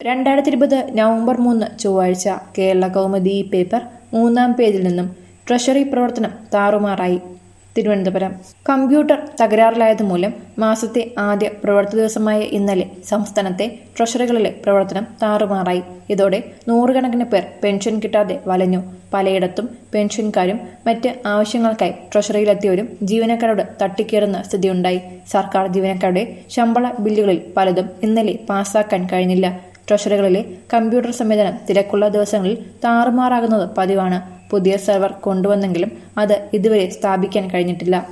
രണ്ടായിരത്തി ഇരുപത് നവംബർ മൂന്ന് ചൊവ്വാഴ്ച കേരള കൗമുദി പേപ്പർ മൂന്നാം പേജിൽ നിന്നും ട്രഷറി പ്രവർത്തനം താറുമാറായി തിരുവനന്തപുരം കമ്പ്യൂട്ടർ തകരാറിലായത് മൂലം മാസത്തെ ആദ്യ പ്രവർത്തി ദിവസമായ ഇന്നലെ സംസ്ഥാനത്തെ ട്രഷറികളിലെ പ്രവർത്തനം താറുമാറായി ഇതോടെ നൂറുകണക്കിന് പേർ പെൻഷൻ കിട്ടാതെ വലഞ്ഞു പലയിടത്തും പെൻഷൻകാരും മറ്റ് ആവശ്യങ്ങൾക്കായി ട്രഷറിയിലെത്തിയവരും ജീവനക്കാരോട് തട്ടിക്കേറുന്ന സ്ഥിതിയുണ്ടായി സർക്കാർ ജീവനക്കാരുടെ ശമ്പള ബില്ലുകളിൽ പലതും ഇന്നലെ പാസാക്കാൻ കഴിഞ്ഞില്ല ട്രഷറികളിലെ കമ്പ്യൂട്ടർ സംവിധാനം തിരക്കുള്ള ദിവസങ്ങളിൽ താറുമാറാകുന്നത് പതിവാണ് പുതിയ സെർവർ കൊണ്ടുവന്നെങ്കിലും അത് ഇതുവരെ സ്ഥാപിക്കാൻ കഴിഞ്ഞിട്ടില്ല